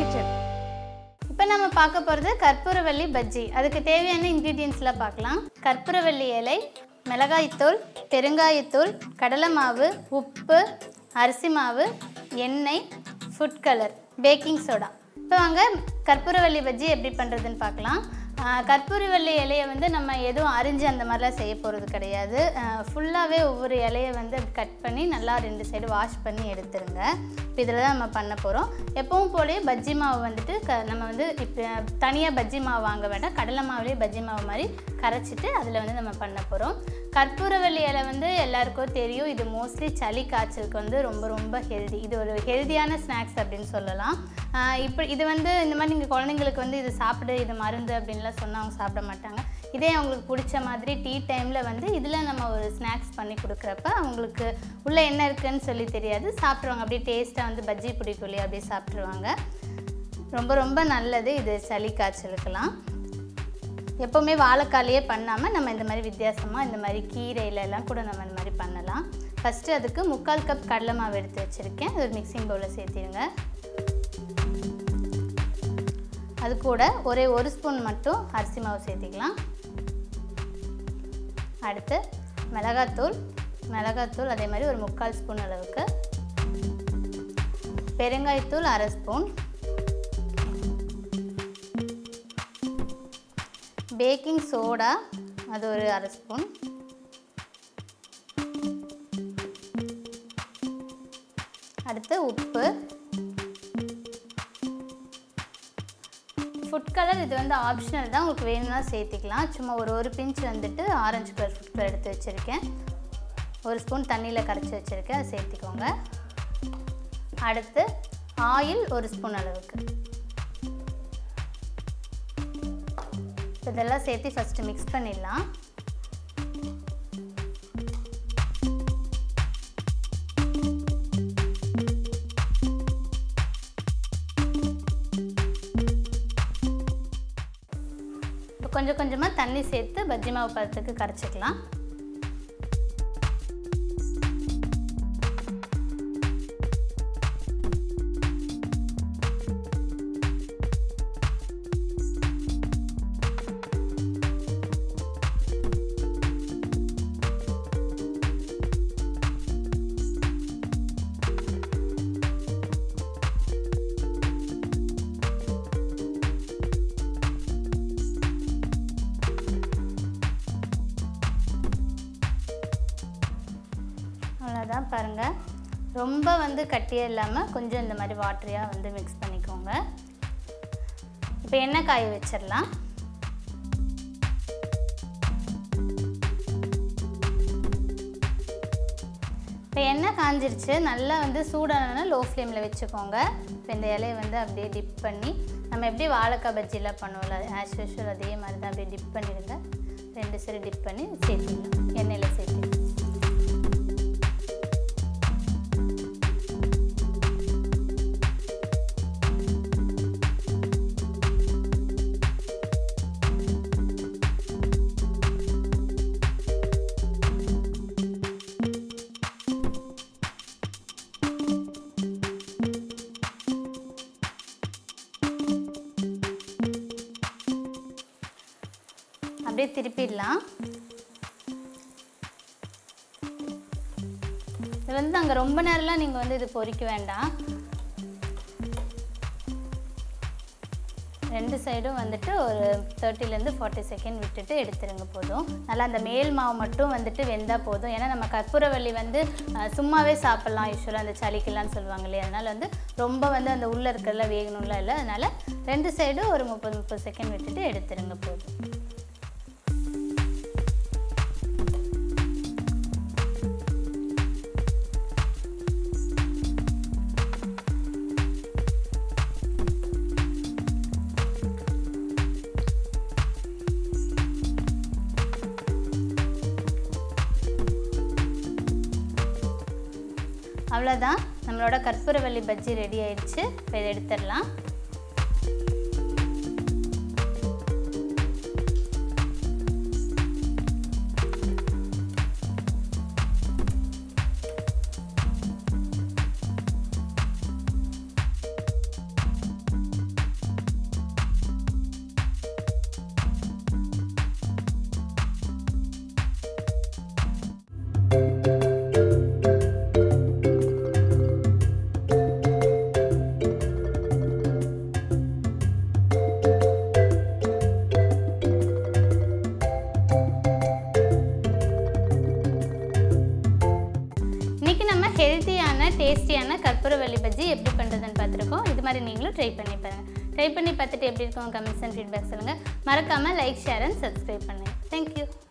kitchen இப்போ நம்ம பார்க்க போகிறது கற்பூரவள்ளி பஜ்ஜி அதுக்கு தேவையான இன்க்ரீடியன்ஸ்லாம் பார்க்கலாம் கற்பூரவள்ளி இலை மிளகாய்த்தூள் பெருங்காயத்தூள் கடலை மாவு உப்பு அரிசி மாவு எண்ணெய் ஃபுட் கலர் பேக்கிங் சோடா இப்போ வாங்க கற்பூரவள்ளி பஜ்ஜி எப்படி பண்ணுறதுன்னு பார்க்கலாம் ஆஹ் கற்பூரவள்ளி இலையை வந்து நம்ம எதுவும் அரிஞ்சு அந்த மாதிரிலாம் செய்ய போகிறது கிடையாது ஃபுல்லாகவே ஒவ்வொரு இலையை வந்து கட் பண்ணி நல்லா ரெண்டு சைடு வாஷ் பண்ணி எடுத்துருங்க இப்போ இதில் தான் நம்ம பண்ண போகிறோம் எப்பவும் போலயே பஜ்ஜி மாவு வந்துட்டு க நம்ம வந்து இப்போ தனியாக பஜ்ஜி மாவு வாங்க வேண்டாம் கடலை மாவுலேயே பஜ்ஜி மாவு மாதிரி கரைச்சிட்டு அதில் வந்து நம்ம பண்ண போகிறோம் கற்பூரவள்ளி இலை வந்து எல்லாருக்கும் தெரியும் இது மோஸ்ட்லி சளி காய்ச்சலுக்கு வந்து ரொம்ப ரொம்ப ஹெல்தி இது ஒரு ஹெல்தியான ஸ்நாக்ஸ் அப்படின்னு சொல்லலாம் ஆஹ் இப்படி இது வந்து இந்த மாதிரி நீங்கள் குழந்தைங்களுக்கு வந்து இது சாப்பிடு இது மருந்து அப்படின்லாம் சொன்னால் அவங்க சாப்பிட மாட்டாங்க இதே அவங்களுக்கு பிடிச்ச மாதிரி டீ டைமில் வந்து இதில் நம்ம ஒரு ஸ்நாக்ஸ் பண்ணி கொடுக்குறப்ப அவங்களுக்கு உள்ளே என்ன இருக்குன்னு சொல்லி தெரியாது சாப்பிட்ருவாங்க அப்படியே டேஸ்ட்டாக வந்து பஜ்ஜி பிடிக்கும் இல்லையா அப்படியே சாப்பிட்ருவாங்க ரொம்ப ரொம்ப நல்லது இது சளி காய்ச்சலுக்கெல்லாம் எப்போவுமே வாழைக்காலையே பண்ணாமல் நம்ம இந்த மாதிரி வித்தியாசமாக இந்த மாதிரி கீரையில எல்லாம் கூட நம்ம இந்த மாதிரி பண்ணலாம் ஃபஸ்ட்டு அதுக்கு முக்கால் கப் கடலை மாவு எடுத்து வச்சுருக்கேன் அது ஒரு மிக்சிங் பவுலில் சேர்த்திடுங்க அது கூட ஒரே ஒரு ஸ்பூன் மட்டும் அரிசி மாவு சேர்த்திக்கலாம் அடுத்து மிளகாத்தூள் மிளகாத்தூள் அதே மாதிரி ஒரு முக்கால் ஸ்பூன் அளவுக்கு பெருங்காயத்தூள் அரை ஸ்பூன் பேக்கிங் சோடா அது ஒரு அரை ஸ்பூன் அடுத்து உப்பு ஃபுட் கலர் இது வந்து ஆப்ஷனல் தான் உங்களுக்கு வேணும்னா சேர்த்திக்கலாம் சும்மா ஒரு ஒரு பிஞ்ச் வந்துட்டு ஆரஞ்சு கலர் ஃபுட் கலர் எடுத்து வச்சுருக்கேன் ஒரு ஸ்பூன் தண்ணியில் கரைச்சி வச்சுருக்கேன் அதை சேர்த்திக்கோங்க அடுத்து ஆயில் ஒரு ஸ்பூன் அளவுக்கு இதெல்லாம் சேர்த்து ஃபஸ்ட்டு மிக்ஸ் பண்ணிடலாம் இப்போ கொஞ்சம் கொஞ்சமாக தண்ணி சேர்த்து பஜ்ஜி மாவு பதத்துக்கு கரைச்சிக்கலாம் அவ்வளோதான் பாருங்கள் ரொம்ப வந்து கட்டியே இல்லாமல் கொஞ்சம் இந்த மாதிரி வாட்டரியாக வந்து மிக்ஸ் பண்ணிக்கோங்க இப்போ எண்ணெய் காய வச்சிடலாம் இப்போ எண்ணெய் காஞ்சிருச்சு நல்லா வந்து சூடான லோ ஃப்ளேமில் வச்சுக்கோங்க இப்போ இந்த இலையை வந்து அப்படியே டிப் பண்ணி நம்ம எப்படி வாழைக்காய் பஜ்ஜிலாம் பண்ணுவோம்ல ஆஸ் யூஷுவல் அதே மாதிரி தான் அப்படியே டிப் பண்ணிடுங்க ரெண்டு சரி டிப் பண்ணி சேர்த்திடலாம் எண்ணெயில் சேர்த்திடலாம் அப்படியே திருப்பிடலாம் இது வந்து அங்கே ரொம்ப நேரம்லாம் நீங்கள் வந்து இது பொரிக்க வேண்டாம் ரெண்டு சைடும் வந்துட்டு ஒரு தேர்ட்டிலேருந்து ஃபார்ட்டி செகண்ட் விட்டுட்டு எடுத்துருங்க போதும் நல்லா அந்த மேல் மாவு மட்டும் வந்துட்டு வெந்தால் போதும் ஏன்னா நம்ம கற்பூரவள்ளி வந்து அஹ், சும்மாவே சாப்பிட்லாம் யூஸ்வலாக அந்த சளிக்கெல்லாம் சொல்லுவாங்க இல்லையா அதனால் வந்து ரொம்ப வந்து அந்த உள்ளே இருக்கிறதுல வேகணும்லாம் இல்லை அதனால் ரெண்டு சைடும் ஒரு முப்பது முப்பது செகண்ட் விட்டுட்டு எடுத்துருங்க போதும் அவ்வளோதான் நம்மளோட கற்பூரவள்ளி பஜ்ஜி ரெடி ஆயிடுச்சு இப்போ இதை எடுத்துடலாம் இன்றைக்கி நம்ம ஹெல்த்தியான டேஸ்டியான கற்பூரவள்ளி பஜ்ஜி எப்படி பண்ணுறதுன்னு பார்த்துருக்கோம் இது மாதிரி நீங்களும் ட்ரை பண்ணி பாருங்கள் ட்ரை பண்ணி பார்த்துட்டு எப்படி இருக்கும் கமெண்ட்ஸ் அண்ட் ஃபீட்பேக் சொல்லுங்கள் மறக்காமல் லைக் ஷேர் அண்ட் சப்ஸ்கிரைப் பண்ணுங்கள் தேங்க்யூ